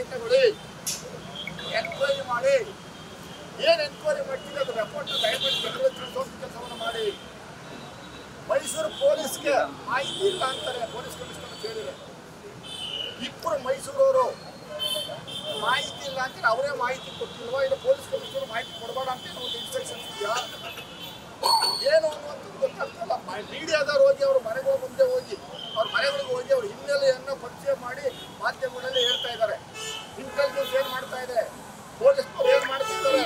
ತಗೊಳ್ಳಿ ಎನ್ಕ್ವೈರಿ ಮಾಡಿ ಏನ್ ಎನ್ಕ್ವೈರಿ ಮಾಡ್ತೀವಿ ಅದು ರೆಪೋರ್ಟ್ ದಯಮಾಡಿ ಜನರಿಗೆ ತಿಳಿಸೋ ಕೆಲಸವನ್ನು ಮಾಡಿ ಮೈಸೂರು ಪೊಲೀಸ್ಗೆ ಮಾಹಿತಿ ಇಲ್ಲ ಅಂತಾರೆ ಪೊಲೀಸ್ ಕಮಿಷನರ್ ಕೇಳಿದ್ರೆ ಇಬ್ಬರು ಮೈಸೂರವರು ಮಾಹಿತಿ ಇಲ್ಲ ಅಂತಾರೆ ಅವರೇ ಮಾಹಿತಿ ಕೊಟ್ಟಿಲ್ವಾ ಇಲ್ಲ ಪೊಲೀಸ್ ಕಮಿಷನರ್ ಮಾಹಿತಿ ಕೊಡಬೇಡ ಅಂತ ಏನೋ ಒಂದು ಇನ್ಸ್ಟ್ರಕ್ಷನ್ಸ್ ಇದೆಯಾ ಏನು ಅನ್ನುವಂಥದ್ದು ಗೊತ್ತಾಗ್ತಲ್ಲ ಮೀಡಿಯಾದವ್ರು ಹೋಗಿ ಅವ್ರ ಮನೆಗೆ ಹೋಗಿ ಮುಂದೆ ಹೋಗಿ ಅವ್ರ ಮನೆಗಳಿಗೆ ಹೋಗಿ ಅವ್ರ ಹಿನ್ನೆಲೆಯನ್ನು ಪರಿಚಯ ಮಾಡಿ ಮಾಧ್ಯಮಗಳಲ್ಲಿ ಹೇಳ್ತಾ ಇದ್ದಾರೆ ಇಂಟೆಲಿಜೆನ್ಸ್ ಏನ್ ಮಾಡ್ತಾ ಇದೆ ಪೊಲೀಸ್ನವ್ರು ಏನ್ ಮಾಡ್ತಾ ಇದ್ದಾರೆ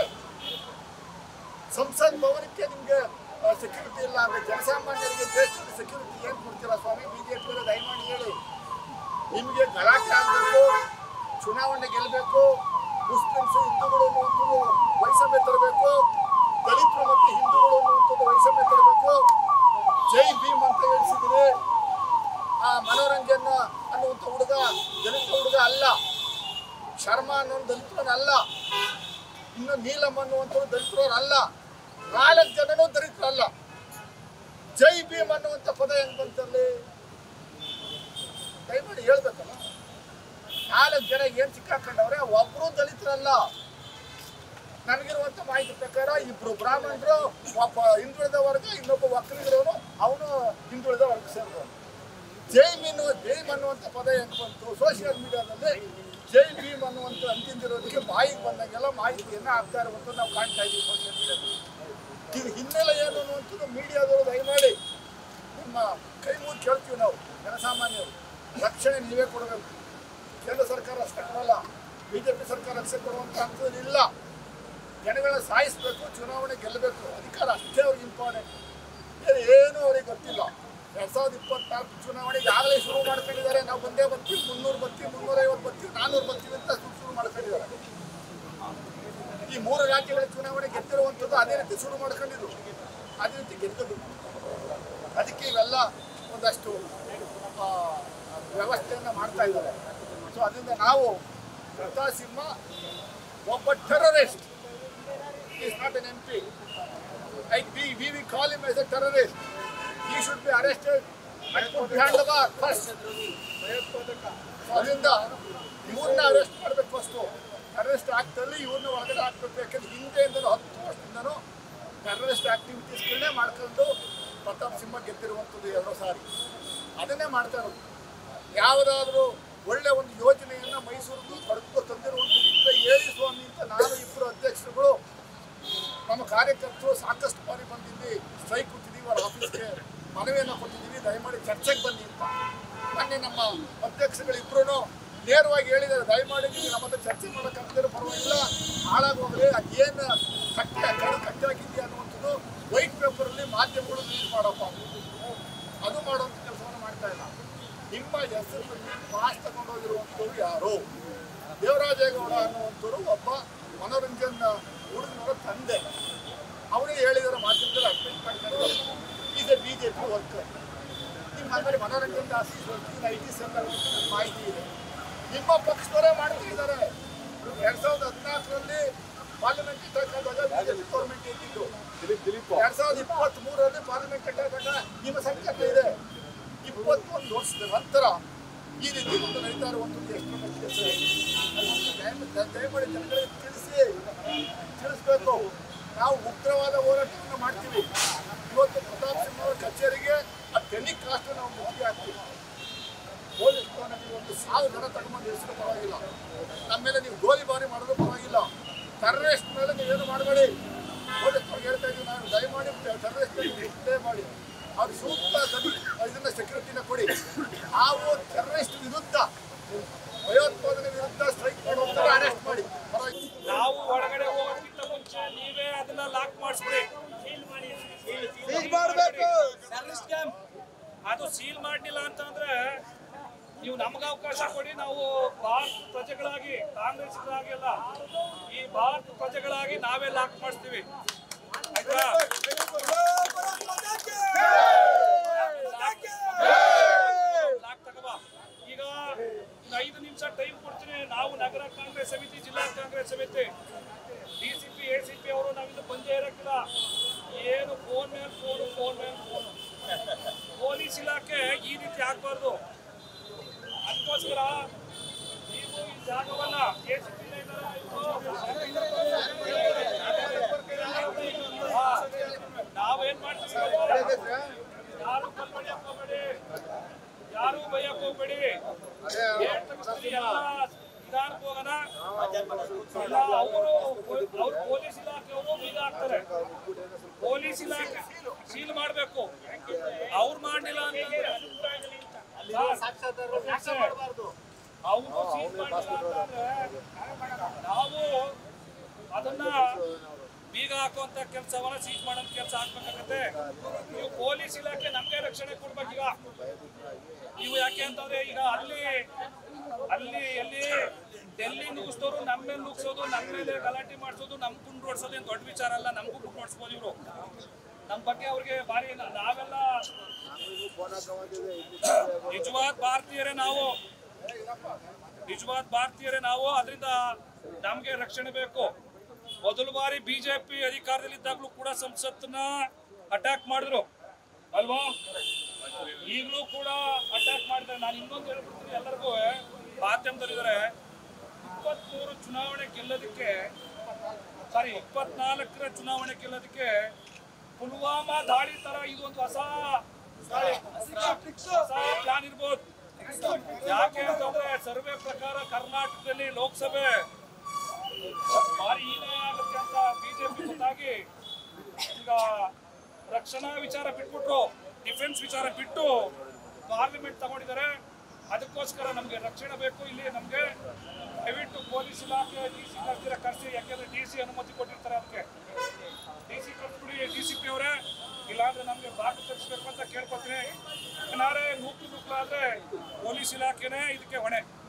ಸಂಸತ್ ಭವನಕ್ಕೆ ನಿಮ್ಗೆ ಸೆಕ್ಯೂರಿಟಿ ಇಲ್ಲ ಅಂದ್ರೆ ಜನಸಾಮಾನ್ಯರಿಗೆ ದೇಶದಲ್ಲಿ ಸೆಕ್ಯೂರಿಟಿ ಏನ್ ಕೊಡ್ತೀರಾ ಸ್ವಾಮಿ ಬಿಜೆಪಿ ದಯಮಾಡಿ ಹೇಳಿ ನಿಮಗೆ ಗಲಾಟೆ ಆಗಬೇಕು ಚುನಾವಣೆ ಗೆಲ್ಲಬೇಕು ಮುಸ್ಲಿಮ್ಸ್ ಹಿಂದೂಗಳು ಅನ್ನುವಂಥದ್ದು ವೈಷಮ್ಯ ತರಬೇಕು ದಲಿತರು ಮತ್ತು ಹಿಂದೂಗಳು ಅನ್ನುವಂಥದ್ದು ವೈಷಮ್ಯ ತರಬೇಕು ಜೈ ಭೀಮ್ ಅಂತ ಹೇಳಿಸಿದ್ರೆ ಆ ಮನೋರಂಜನ್ ಅನ್ನುವಂಥ ಹುಡುಗ ದಲಿತ ಹುಡುಗ ಅಲ್ಲ ಶರ್ಮಾ ಅನ್ನೋ ದಲಿತರನ್ನ ಅಲ್ಲ ಇನ್ನು ನೀಲಂ ಅನ್ನುವಂಥವ್ರು ದಲಿತರವ್ರು ಅಲ್ಲ ನಾಲ್ಕು ಜನನೂ ದಲಿತರಲ್ಲ ಜೈ ಭೀಮ್ ಅನ್ನುವಂಥ ಪದ ಹೆಂಗ್ ಬಂತಲ್ಲಿ ದಯಮಾಡಿ ಹೇಳ್ಬೇಕಲ್ಲ ನಾಲ್ಕು ಜನ ಏನ್ ಸಿಕ್ಕಾಕೊಂಡವ್ರೆ ಒಬ್ರು ದಲಿತರಲ್ಲ ನನಗಿರುವಂತ ಮಾಹಿತಿ ಪ್ರಕಾರ ಇಬ್ರು ಬ್ರಾಹ್ಮಣರು ಒಬ್ಬ ಹಿಂದುಳಿದ ವರ್ಗ ಇನ್ನೊಬ್ಬ ಒಕ್ಕಲಿಗರವನು ಅವನು ಹಿಂದುಳಿದ ವರ್ಗ ಸೇರಿದವನು ಜೈ ಮೀನು ಭೀಮ್ ಅನ್ನುವಂಥ ಪದ ಹೆಂಗ್ ಬಂತು ಸೋಷಿಯಲ್ ಮೀಡಿಯಾದಲ್ಲಿ ಜೈ ಭೀಮ್ ಅನ್ನುವಂಥ ಅಂತಿಂದಿರೋದಕ್ಕೆ ಬಾಯಿಗೆ ಬಂದಂಗೆಲ್ಲ ಮಾಹಿತಿಯನ್ನು ಹಾಕ್ತಾ ಇರುವಂಥದ್ದು ನಾವು ಕಾಣ್ತಾ ಇದ್ದೀವಿ ಸೋಷಿಯಲ್ ಮೀಡಿಯಾದಲ್ಲಿ ಇದು ಹಿನ್ನೆಲೆ ಏನು ಅನ್ನುವಂಥದ್ದು ಮೀಡಿಯಾದವರು ದಯಮಾಡಿ ನಿಮ್ಮ ಕೈ ಮುಗಿ ಕೇಳ್ತೀವಿ ನಾವು ಜನಸಾಮಾನ್ಯರು ರಕ್ಷಣೆ ನೀವೇ ಕೊಡಬೇಕು ಕೇಂದ್ರ ಸರ್ಕಾರ ಅಷ್ಟೇ ಕೊಡಲ್ಲ ಬಿಜೆಪಿ ಸರ್ಕಾರ ರಕ್ಷಣೆ ಕೊಡುವಂತ ಹಂತದಲ್ಲಿ ಇಲ್ಲ ಜನಗಳನ್ನ ಸಾಯಿಸಬೇಕು ಚುನಾವಣೆ ಗೆಲ್ಲಬೇಕು ಅಧಿಕಾರ ಅಷ್ಟೇ ಅವ್ರಿಗೆ ಇಂಪಾರ್ಟೆಂಟ್ ಬೇರೆ ಏನು ಅವ್ರಿಗೆ ಗೊತ್ತಿಲ್ಲ ಎರಡ್ ಸಾವಿರದ ಇಪ್ಪತ್ನಾಲ್ಕು ಚುನಾವಣೆ ಈಗಾಗಲೇ ಶುರು ಮಾಡ್ಕೊಂಡಿದ್ದಾರೆ ನಾವು ಬಂದೇ ಬರ್ತೀವಿ ಮುನ್ನೂರು ಬರ್ತೀವಿ ಮುನ್ನೂರೈವತ್ತು ಬರ್ತೀವಿ ನಾನ್ನೂರು ಬರ್ತೀವಿ ಅಂತ ಶುರು ಶುರು ಮಾಡ್ಕೊಂಡಿದ್ದಾರೆ ಈ ಮೂರು ರಾಜ್ಯಗಳ ಚುನಾವಣೆ ಗೆದ್ದಿರುವಂಥದ್ದು ಅದೇ ರೀತಿ ಶುರು ಮಾಡ್ಕೊಂಡಿದ್ರು ಅದೇ ರೀತಿ ಗೆದ್ದದು ಅದಕ್ಕೆ ಇವೆಲ್ಲ ಒಂದಷ್ಟು ಆ, ವ್ಯವಸ್ಥೆಯನ್ನು ಮಾಡ್ತಾ ಇದ್ದಾರೆ ಸೊ ಅದರಿಂದ ನಾವು ಪ್ರತಾಪ್ ಸಿಂಹ ಒಬ್ಬ terrorist is not an M P like we we we call him as a terrorist he should be arrested and put behind the bar first ಅದರಿಂದ ಇವ್ರನ್ನ ಅರೆಸ್ಟ್ ಮಾಡ್ಬೇಕು ಫಸ್ಟು ಟೆರರಿಸ್ಟ್ ಆಕ್ಟಲ್ಲಿ ಇವ್ರನ್ನ ಒಳಗಡೆ ಹಾಕ್ಬೇಕು ಯಾಕಂದ್ರೆ ಹಿಂದೆಯಿಂದಲೂ ಹತ್ತು ವರ್ಷದಿಂದನೂ ಟೆರರಿಸ್ಟ್ ಆಕ್ಟಿವಿಟೀಸ್ಗಳನ್ನೇ ಮಾಡ್ಕೊಂಡು ಪ್ರತಾಪ್ ಸಿಂಹ ಗೆದ್ದಿರುವಂಥದ್ದು ಎರಡೋ ಸಾರಿ ಅದನ್ನೇ ಮಾಡ್ತಾ ಇರೋದು ಯಾವುದಾದ್ರೂ ಒಳ್ಳೆ ಒಂದು ಯೋಜನೆಯನ್ನ ಮೈಸೂರಿಗೂ ಪಡೆದು ತಂದಿರುವಂಥದ್ದು ಇದ್ರೆ ಹೇಳಿ ಸ್ವಾಮಿ ಅಂತ ನಾನು ಇಬ್ಬರು ಅಧ್ಯಕ್ಷರುಗಳು ನಮ್ಮ ಕಾರ್ಯಕರ್ತರು ಸಾಕಷ್ಟು ಬಾರಿ ಬಂದಿದ್ವಿ ಸ್ಟ್ರೈಕ್ ಕೂತಿದ್ದೀವಿ ಅವ್ರ ಆಫೀಸ್ಗೆ ಮನವಿಯನ್ನು ಕೊಟ್ಟಿದ್ದೀವಿ ದಯಮಾಡಿ ಚರ್ಚೆಗೆ ಬನ್ನಿ ಅಂತ ಮೊನ್ನೆ ನಮ್ಮ ಅಧ್ಯಕ್ಷಗಳಿಬ್ರು ನೇರವಾಗಿ ಹೇಳಿದ್ದಾರೆ ದಯಮಾಡಿ ನೀವು ನಮ್ಮ ಹತ್ರ ಚರ್ಚೆ ಮಾಡೋಕ್ಕಾಗದಿರೋ ಪರವಾಗಿಲ್ಲ ಹಾಳಾಗೋಗ್ಲಿ ಅದೇನು ಕಟ್ಟೆ ಕಡು ಕಟ್ಟೆ ಹಾಕಿದ್ಯಾ ಅನ್ನುವಂಥದ್ದು ವೈಟ್ ಪೇಪರಲ್ಲಿ ಮಾಧ್ಯಮಗಳು ರಿಲೀಸ್ ಮಾಡಪ್ಪ ಅದು ಮಾಡುವಂಥ ಕೆಲಸವನ್ನು ಮಾಡ್ತಾ ಇಲ್ಲ ನಿಮ್ಮ ಹೆಸರಿನಲ್ಲಿ ಪಾಸ್ ತಗೊಂಡೋಗಿರುವಂಥವ್ರು ಯಾರು ದೇವರಾಜೇಗೌಡ ಅನ್ನುವಂಥವ್ರು ಒಬ್ಬ ಮನೋರಂಜನ್ ಹುಡುಗನವರ ತಂದೆ ಅವರೇ ಹೇಳಿದಾರೆ ಮಾಧ್ಯಮದಲ್ಲಿ ಅಡ್ಮಿಟ್ ಮಾಡ್ಕೊಂಡು ಈಗ ಬಿ ಜೆ ಪಿ ವರ್ಕರ್ ನಿಮ್ಮ ಅಂದರೆ ಮನೋರಂಜನ್ ದಾಸಿ ಐ ಟಿ ಸೆಂಟರ್ ಮಾಹಿತಿ ಇದೆ ನಿಮ್ಮ ಪಕ್ಷದವರೇ ಮಾಡ್ತಾ ಇದ್ದಾರೆ ಎರಡ್ ಸಾವಿರದ ಹದಿನಾಲ್ಕರಲ್ಲಿ ಪಾರ್ಲಿಮೆಂಟ್ ಇಟ್ಟಾಗ ಬಿಜೆಪಿ ಗೌರ್ಮೆಂಟ್ ಇದ್ದಿದ್ದು ಎರಡ್ ಸಾವಿರದ ಇಪ್ಪತ್ತ್ ಮೂರರಲ್ಲಿ ಪಾರ್ಲಿಮೆಂಟ್ ಇಟ್ಟಾಗ ನಿಮ್ಮ ಸರ್ಕಾರ ಇದೆ ಇಪ್ಪತ್ತೊಂದು ವರ್ಷದ ನಂತರ ಈ ರೀತಿ ಒಂದು ನಡೀತಾ ಇರುವಂಥದ್ದು ಎಷ್ಟು ಮಟ್ಟಿಗೆ ಸರಿ? ಅದನ್ನು ದಯ- ದಯಮಾಡಿ ಜನಗಳಿಗೆ ತಿಳಿಸಿ ತಿಳಿಸ್ಬೇಕು ನಾವು ಉಗ್ರವಾದ ಹೋರಾಟವನ್ನು ಮಾಡ್ತೀವಿ ಇವತ್ತು ಪ್ರತಾಪ್ ಸಿಂಹ ಅವರ ಕಚೇರಿಗೆ ಆ ಟೆನಿಕ್ ಕಾಸ್ಟ್ ನಾವು ಮುಖ್ಯ ಆಗ್ತೀವಿ ಪೊಲೀಸ್ ಠಾಣೆಗೆ ಒಂದು ಸಾವಿರ ಜನ ತಗೊಂಡು ಹೆಸರು ಪರವಾಗಿಲ್ಲ ನಮ್ಮ ಮೇಲೆ ನೀವು ಗೋಲಿಬಾರಿ ಮಾಡೋದು ಪರವಾಗಿಲ್ಲ ಟೆರರಿಸ್ಟ್ ಮೇಲೆ ನೀವೇನು ಮಾಡಬೇಡಿ ಪೊಲೀಸ್ ಅವ್ರಿಗೆ ಹೇಳ್ತಾ ಇದ್ದೀವಿ ನಾನು ದಯಮಾಡಿ ಟೆರರಿಸ್ಟ್ ಇಷ್ಟೇ ಮಾಡಿ ಅವ್ರು ಸೂಕ್ತ ಗಡಿ ಇದನ್ನ ಸೆಕ್ಯೂರಿಟಿನ ಕೊಡಿ ನಾವು ಟೆರರಿಸ್ಟ್ ವಿರುದ್ಧ ಭಯೋತ್ಪಾದನೆ ವಿರುದ್ಧ ಸ್ಟ್ರೈಕ್ ಮಾಡುವಂತಾರೆ ಅರೆಸ್ಟ್ ಮಾಡಿ ಪರವಾಗಿಲ್ಲ ನಾವು ಒಳಗಡೆ ಹೋಗೋದಕ್ಕಿಂತ ಮುಂಚೆ ನೀವೇ ಅದನ್ನ ಲಾಕ್ ಮಾಡಿಸ್ಬಿಡಿ ಅದು ಸೀಲ್ ಮಾಡಲಿಲ್ಲ ಅಂತಂದ್ರೆ ನೀವು ನಮ್ಗೆ ಅವಕಾಶ ಕೊಡಿ ನಾವು ಭಾರತ ಪ್ರಜೆಗಳಾಗಿ ಕಾಂಗ್ರೆಸ್ಗಳಾಗಿ ಅಲ್ಲ ಈ ಭಾರತ ಪ್ರಜೆಗಳಾಗಿ ನಾವೇ ಲಾಕ್ ಮಾಡಿಸ್ತೀವಿ ಆಯ್ತಾ ಲಾಕ್ ತಗೋಬಾ ಈಗ ಇನ್ನು ಐದು ನಿಮಿಷ ಟೈಮ್ ಕೊಡ್ತೀನಿ ನಾವು ನಗರ ಕಾಂಗ್ರೆಸ್ ಸಮಿತಿ ಜಿಲ್ಲಾ ಕಾಂಗ್ರೆಸ್ ಸಮಿತಿ D C P A C P ಅವರು ನಾವಿಂದು ಬಂದೇ ಇರಕ್ಕಿಲ್ಲ ಏನು ಫೋನ್ ಮೇಲೆ ಫೋನು ಫೋನ್ ಮೇಲೆ ಫೋನು ಪೊಲೀಸ್ ಇಲಾಖೆ ಈ ರೀತಿ ಆಗ್ಬಾರ್ದು ಅದಕ್ಕೋಸ್ಕರ ನೀವು ಈ ಜಾಗವನ್ನ ACP ನೇ ಇದಾರ ಇವ್ರು? ಹಾ. ನಾವೇನ್ ಮಾಡ್ತೀವಿ ಗೊತ್ತಾ? ಯಾರು ಕಲ್ ಬಡಿಯಕ್ ಹೋಗ್ಬೇಡಿ ಯಾರು ಬೈಯಕ್ ಹೋಗ್ಬೇಡಿ ಏನ್ ತೆಗಿಸ್ತೀರಿ ಎಲ್ಲ ನಿಧಾನಕ್ಕೆ ಹೋಗೋಣ ಇಲ್ಲ ಅವರು ಅವ್ರು ಪೊಲೀಸ್ ಇಲಾಖೆಯವರು ಬೀಗ ಹಾಕ್ತಾರೆ ಪೊಲೀಸ್ ಇಲಾಖೆ ಸೀಲ್ ಮಾಡ್ಬೇಕು ಅವ್ರು ಮಾಡ್ಲಿಲ್ಲ ಅಂತಂದ್ರೆ ಅವರು ಸೀಲ್ ಮಾಡಿಲ್ಲ ಅಂತಂದ್ರೆ ನಾವು ಅದನ್ನ ಬೀಗ ಹಾಕುವಂತ ಕೆಲಸವನ್ನ ಸೀಜ್ ಮಾಡೋಂತ ಕೆಲಸ ಆಗ್ಬೇಕಾಗತ್ತೆ ನೀವು ಪೊಲೀಸ್ ಇಲಾಖೆ ನಮ್ಗೆ ರಕ್ಷಣೆ ಕೊಡ್ಬೇಕೀಗ ನೀವು ಯಾಕೆ ಅಂತಂದ್ರೆ ಈಗ ಅಲ್ಲಿ ಅಲ್ಲಿ ಎಲ್ಲಿ ಡೆಲ್ಲಿ ನುಗ್ಗಿಸ್ತವ್ರು ನಮ್ಮ ಮೇಲೆ ನುಗ್ಸೋದು ನಮ್ಮ ಮೇಲೆ ಗಲಾಟೆ ಮಾಡಿಸೋದು ನಮ್ ಕುಂಡ್ ಓಡಿಸೋದು ಏನು ದೊಡ್ಡ ವಿಚಾರ ಅಲ್ಲ ನಮಗೂ ಕುಂಡ್ ಓಡಿಸ್ಬೋದು ಇವರು ನಮ್ಮ ಬಗ್ಗೆ ಅವ್ರಿಗೆ ಭಾರಿ ನ- ನಾವೆಲ್ಲ ನಿಜವಾದ ಭಾರತೀಯರೇ ನಾವು ನಿಜವಾದ ಭಾರತೀಯರೇ ನಾವು ಅದರಿಂದ ನಮ್ಗೆ ರಕ್ಷಣೆ ಬೇಕು ಮೊದಲ ಬಾರಿ ಬಿಜೆಪಿ ಅಧಿಕಾರದಲ್ಲಿದ್ದಾಗಲೂ ಕೂಡ ಸಂಸತ್ತನ್ನ ಅಟ್ಯಾಕ್ ಮಾಡಿದ್ರು ಅಲ್ವಾ ಈಗಲೂ ಕೂಡ ಅಟ್ಯಾಕ್ ಮಾಡಿದ್ದಾರೆ ನಾನು ಇನ್ನೊಂದು ಹೇಳ್ಬಿಡ್ತೀನಿ ಎಲ್ಲರಿಗೂ ಮಾಧ್ಯಮದಲ್ಲಿದ್ದಾರೆ ಇಪ್ಪತ್ಮೂರು ಚುನಾವಣೆ ಗೆಲ್ಲೋದಕ್ಕೆ ಸಾರಿ ಇಪ್ಪತ್ನಾಲ್ಕರ ಚುನಾವಣೆ ಗೆಲ್ಲೋದಕ್ಕೆ ಪುಲ್ವಾಮಾ ದಾಳಿ ತರ ಇದೊಂದು ಹೊಸ ಹೊಸ ಪ್ಲಾನ್ ಇರ್ಬೋದು ಯಾಕೆ ಅಂತಂದ್ರೆ ಸರ್ವೆ ಪ್ರಕಾರ ಕರ್ನಾಟಕದಲ್ಲಿ ಲೋಕಸಭೆ ಭಾರಿ ಹೀನಾಯ ಆಗುತ್ತೆ ಅಂತ ಬಿಜೆಪಿ ಗೊತ್ತಾಗಿ ಈಗ ರಕ್ಷಣಾ ವಿಚಾರ ಬಿಟ್ಬಿಟ್ರು ಡಿಫೆನ್ಸ್ ವಿಚಾರ ಬಿಟ್ಟು ಪಾರ್ಲಿಮೆಂಟ್ ತಗೊಂಡಿದ್ದಾರೆ ಅದಕ್ಕೋಸ್ಕರ ನಮಗೆ ರಕ್ಷಣೆ ಬೇಕು ಇಲ್ಲಿ ನಮಗೆ ದಯವಿಟ್ಟು ಪೊಲೀಸ್ ಇಲಾಖೆ ಡಿ ಸಿ ಕರ್ಸಿರ ಕರ್ಸಿ ಯಾಕೆಂದ್ರೆ ಡಿ ಸಿ ಅನುಮತಿ ಕೊಟ್ಟಿರ್ತಾರೆ ಅದಕ್ಕೆ ಡಿ ಸಿ ಕರ್ಸ್ಬಿಡಿ ಡಿ ಸಿ ಪಿ ಅವರೇ ಇಲ್ಲಾಂದ್ರೆ ನಮಗೆ ಬಾಗಿಲು ತರಿಸ್ಬೇಕು ಅಂತ ಕೇಳ್ಕೊತೀನಿ ಏನಾದ್ರೆ ನೂಕು ನುಗ್ಲಾದ್ರೆ ಪೊಲೀಸ್ ಇಲಾಖೆನೇ ಇದಕ್ಕೆ ಹೊಣೆ